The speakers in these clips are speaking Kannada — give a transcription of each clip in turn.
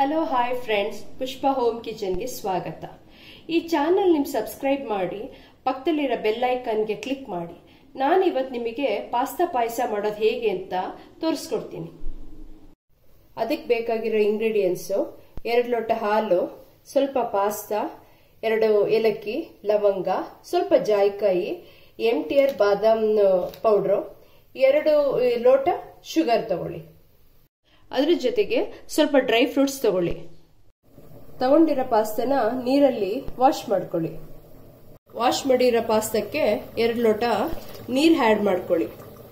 hello hi friends Pushpa home ಕಿಚನ್ಗೆ ಸ್ವಾಗತ ಈ ಚಾನಲ್ ನಿಮ್ ಸಬ್ಸ್ಕ್ರೈಬ್ ಮಾಡಿ ಪಕ್ಕದಲ್ಲಿರೋ ಬೆಲ್ ಐಕನ್ಗೆ ಕ್ಲಿಕ್ ಮಾಡಿ ನಾನು ಇವತ್ತು ನಿಮಗೆ ಪಾಸ್ತಾ ಪಾಯಸ ಮಾಡೋದು ಹೇಗೆ ಅಂತ ತೋರಿಸ್ಕೊಡ್ತೀನಿ ಅದಕ್ಕೆ ಬೇಕಾಗಿರೋ ಇಂಗ್ರೀಡಿಯೆಂಟ್ಸು ಎರಡು ಲೋಟ ಹಾಲು ಸ್ವಲ್ಪ ಪಾಸ್ತಾ ಎರಡು ಏಲಕ್ಕಿ ಲವಂಗ ಸ್ವಲ್ಪ ಜಾಯಿಕಾಯಿ ಎಂ ಟಿ ಆರ್ ಬಾದಾಮ್ ಪೌಡ್ರು ಎರಡು ಲೋಟ ಶುಗರ್ ತಗೊಳ್ಳಿ ಅದ್ರ ಜೊತೆಗೆ ಸ್ವಲ್ಪ ಡ್ರೈ ಫ್ರೂಟ್ಸ್ ತಗೊಳ್ಳಿ ತಗೊಂಡಿರೋ ಪಾಸ್ತಾನ ನೀರಲ್ಲಿ ವಾಶ್ ಮಾಡ್ಕೊಳ್ಳಿ ವಾಶ್ ಮಾಡಿರೋ ಪಾಸ್ತಾಕ್ಕೆ ಎರಡು ಲೋಟ ನೀರು ಆ್ಯಡ್ ಮಾಡ್ಕೊಳ್ಳಿ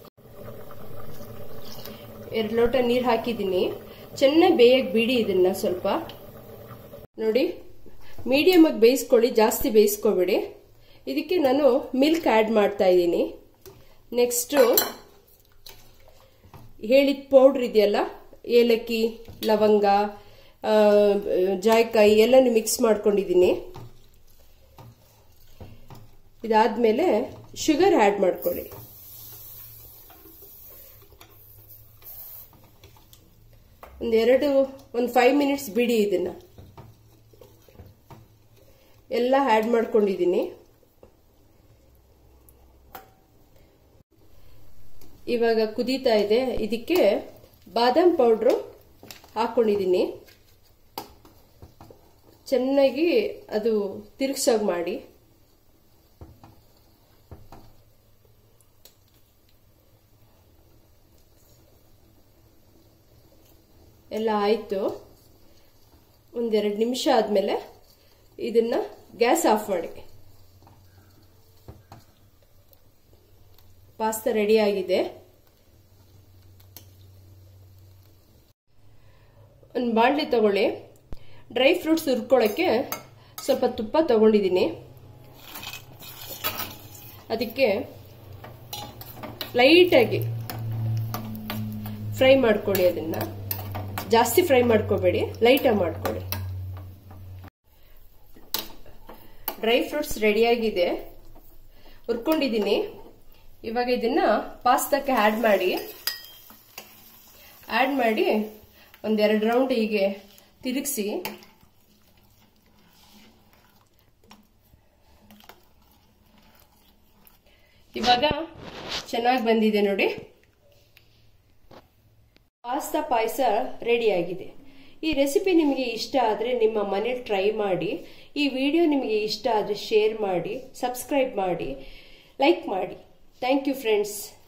ಎರಡು ಲೋಟ ನೀರು ಹಾಕಿದ್ದೀನಿ ಚೆನ್ನಾಗಿ ಬೇಯಕ್ಕೆ ಬಿಡಿ ಇದನ್ನ ಸ್ವಲ್ಪ ನೋಡಿ ಮೀಡಿಯಮ್ ಆಗಿ ಬೇಯಿಸ್ಕೊಳ್ಳಿ ಜಾಸ್ತಿ ಬೇಯಿಸ್ಕೋಬೇಡಿ ಇದಕ್ಕೆ ನಾನು ಮಿಲ್ಕ್ ಆ್ಯಡ್ ಮಾಡ್ತಾ ಇದ್ದೀನಿ ನೆಕ್ಸ್ಟು ಹೇಳಿದ ಪೌಡ್ರ್ ಇದೆಯಲ್ಲ ಏಲಕ್ಕಿ ಲವಂಗ ಜಾಯ್ಕಾಯಿ ಎಲ್ಲನೂ ಮಿಕ್ಸ್ ಮಾಡ್ಕೊಂಡಿದ್ದೀನಿ ಇದಾದ್ಮೇಲೆ ಶುಗರ್ ಆ್ಯಡ್ ಮಾಡ್ಕೊಳ್ಳಿ ಒಂದೆರಡು ಒಂದು ಫೈವ್ ಮಿನಿಟ್ಸ್ ಬಿಡಿ ಇದನ್ನ ಎಲ್ಲ ಆ್ಯಡ್ ಮಾಡ್ಕೊಂಡಿದ್ದೀನಿ ಇವಾಗ ಕುದೀತಾ ಇದೆ ಇದಕ್ಕೆ ಬಾದಾಮ್ ಪೌಡ್ರು ಹಾಕೊಂಡಿದ್ದೀನಿ ಚೆನ್ನಾಗಿ ಅದು ತಿರುಗ್ಸೋಗಿ ಮಾಡಿ ಎಲ್ಲ ಆಯಿತು ಒಂದೆರಡು ನಿಮಿಷ ಆದಮೇಲೆ ಇದನ್ನ ಗ್ಯಾಸ್ ಆಫ್ ಮಾಡಿ ಪಾಸ್ತಾ ರೆಡಿ ಆಗಿದೆ ಒಂದು ಬಾಣಲಿ ತಗೊಳ್ಳಿ ಡ್ರೈ ಫ್ರೂಟ್ಸ್ ಹುರ್ಕೊಳ್ಳೋಕ್ಕೆ ಸ್ವಲ್ಪ ತುಪ್ಪ ತಗೊಂಡಿದ್ದೀನಿ ಅದಕ್ಕೆ ಲೈಟಾಗಿ ಫ್ರೈ ಮಾಡ್ಕೊಳ್ಳಿ ಅದನ್ನ ಜಾಸ್ತಿ ಫ್ರೈ ಮಾಡ್ಕೋಬೇಡಿ ಲೈಟಾಗಿ ಮಾಡ್ಕೊಳ್ಳಿ ಡ್ರೈ ಫ್ರೂಟ್ಸ್ ರೆಡಿಯಾಗಿದೆ ಹುರ್ಕೊಂಡಿದ್ದೀನಿ ಇವಾಗ ಇದನ್ನ ಪಾಸ್ತಾಕ್ಕೆ ಆ್ಯಡ್ ಮಾಡಿ ಆ್ಯಡ್ ಮಾಡಿ ಒಂದೆರಡು ರೌಂಡ್ ಹೀಗೆ ತಿರುಗಿಸಿ ಇವಾಗ ಚೆನ್ನಾಗಿ ಬಂದಿದೆ ನೋಡಿ ಪಾಸ್ತಾ ಪಾಯಸ ರೆಡಿಯಾಗಿದೆ ಈ ರೆಸಿಪಿ ನಿಮಗೆ ಇಷ್ಟ ಆದರೆ ನಿಮ್ಮ ಮನೇಲಿ ಟ್ರೈ ಮಾಡಿ ಈ ವಿಡಿಯೋ ನಿಮಗೆ ಇಷ್ಟ ಆದರೆ ಶೇರ್ ಮಾಡಿ ಸಬ್ಸ್ಕ್ರೈಬ್ ಮಾಡಿ ಲೈಕ್ ಮಾಡಿ ಥ್ಯಾಂಕ್ ಯು ಫ್ರೆಂಡ್ಸ್